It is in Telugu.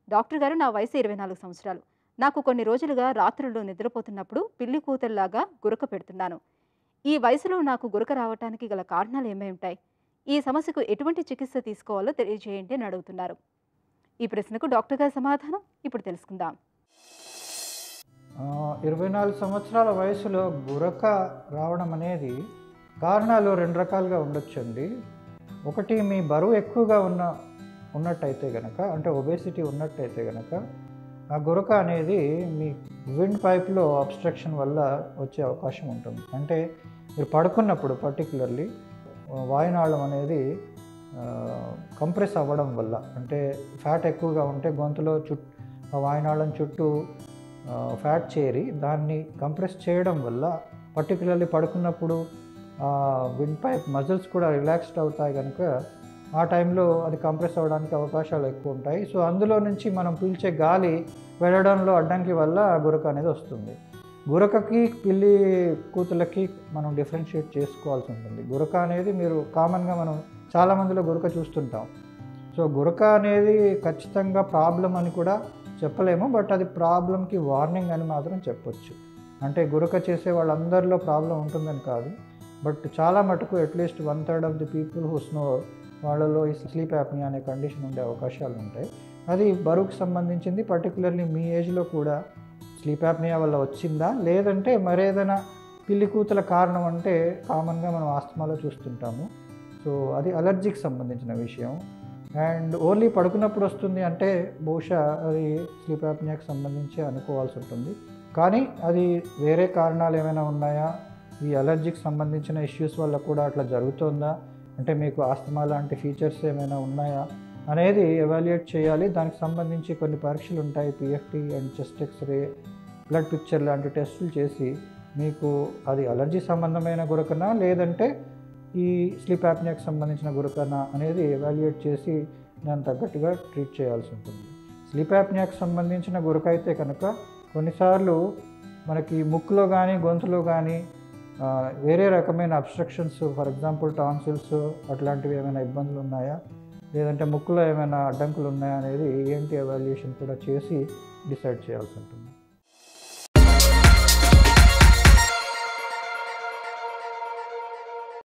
డాక్టర్ గారు నా వయసు ఇరవై నాలుగు సంవత్సరాలు నాకు కొన్ని రోజులుగా రాత్రులు నిద్రపోతున్నప్పుడు పిల్లి కూతుల్లాగా గురక పెడుతున్నాను ఈ వయసులో నాకు గురక రావటానికి గల కారణాలు ఏమై ఉంటాయి ఈ సమస్యకు ఎటువంటి చికిత్స తీసుకోవాలో తెలియజేయండి అని అడుగుతున్నారు ఈ ప్రశ్నకు డాక్టర్ గారి సమాధానం ఇప్పుడు తెలుసుకుందాం ఆ, ఇరవై నాలుగు సంవత్సరాల వయసులో గురక రావడం అనేది కారణాలు రెండు రకాలుగా ఉండొచ్చండి ఒకటి మీ బరువు ఎక్కువగా ఉన్న ఉన్నట్టయితే గనక అంటే ఒబేసిటీ ఉన్నట్టయితే గనక ఆ గురక అనేది మీ విండ్ పైప్లో అబ్స్ట్రక్షన్ వల్ల వచ్చే అవకాశం ఉంటుంది అంటే మీరు పడుకున్నప్పుడు పర్టికులర్లీ వాయునాళం అనేది కంప్రెస్ అవ్వడం వల్ల అంటే ఫ్యాట్ ఎక్కువగా ఉంటే గొంతులో చుట్టూ ఆ వాయునాళం చుట్టూ ఫ్యాట్ చేరి దాన్ని కంప్రెస్ చేయడం వల్ల పర్టికులర్లీ పడుకున్నప్పుడు విండ్ పైప్ మజిల్స్ కూడా రిలాక్స్డ్ అవుతాయి కనుక ఆ టైంలో అది కంప్రెస్ అవ్వడానికి అవకాశాలు ఎక్కువ ఉంటాయి సో అందులో నుంచి మనం పీల్చే గాలి వెళ్ళడంలో అడ్డంకి వల్ల ఆ గురక అనేది వస్తుంది గురకకి పిల్లి కూతులకి మనం డిఫరెన్షియేట్ చేసుకోవాల్సి ఉంటుంది గురక అనేది మీరు కామన్గా మనం చాలా మందిలో గురక చూస్తుంటాం సో గురక అనేది ఖచ్చితంగా ప్రాబ్లం అని కూడా చెప్పలేము బట్ అది ప్రాబ్లంకి వార్నింగ్ అని మాత్రం చెప్పొచ్చు అంటే గురక చేసే వాళ్ళందరిలో ప్రాబ్లం ఉంటుందని కాదు బట్ చాలా మటుకు at least one third of the people who snore వాళ్ళలో ఈ స్లీప్ యాప్ని అనే కండిషన్ ఉండే అవకాశాలు ఉంటాయి అది బరువుకు సంబంధించింది పర్టికులర్లీ మీ ఏజ్లో కూడా స్లీప్ యాప్నియా వల్ల వచ్చిందా లేదంటే మరేదైనా పిల్లి కూతుల కారణం అంటే కామన్గా మనం ఆస్తమాలో చూస్తుంటాము సో అది అలర్జీకి సంబంధించిన విషయం అండ్ ఓన్లీ పడుకున్నప్పుడు వస్తుంది అంటే బహుశా అది స్లీప్ యాప్నియాకి సంబంధించి అనుకోవాల్సి ఉంటుంది కానీ అది వేరే కారణాలు ఏమైనా ఉన్నాయా ఈ అలర్జీకి సంబంధించిన ఇష్యూస్ వల్ల కూడా అట్లా జరుగుతుందా అంటే మీకు ఆస్తమా లాంటి ఫీచర్స్ ఏమైనా ఉన్నాయా అనేది ఎవాల్యుయేట్ చేయాలి దానికి సంబంధించి కొన్ని పరీక్షలు ఉంటాయి PFT and chest X-ray blood picture లాంటి టెస్టులు చేసి మీకు అది అలర్జీ సంబంధమైన గురకనా లేదంటే ఈ స్లీప్ యాప్నియాకి సంబంధించిన గురకనా అనేది ఎవాల్యుయేట్ చేసి దాని తగ్గట్టుగా ట్రీట్ చేయాల్సి ఉంటుంది స్లీప్ యాప్నియాకి సంబంధించిన గురక అయితే కనుక కొన్నిసార్లు మనకి ముక్కులో కానీ గొంతులో కానీ ఆ, వేరే రకమైన అబ్స్ట్రక్షన్స్ ఫర్ ఎగ్జాంపుల్ టాన్సిల్స్ అట్లాంటివి ఏమైనా ఇబ్బందులు ఉన్నాయా లేదంటే ముక్కులో ఏమైనా అడ్డంకులు ఉన్నాయా అనేది ఏంటి ఎవాల్యుయేషన్ కూడా చేసి డిసైడ్ చేయాల్సి ఉంటుంది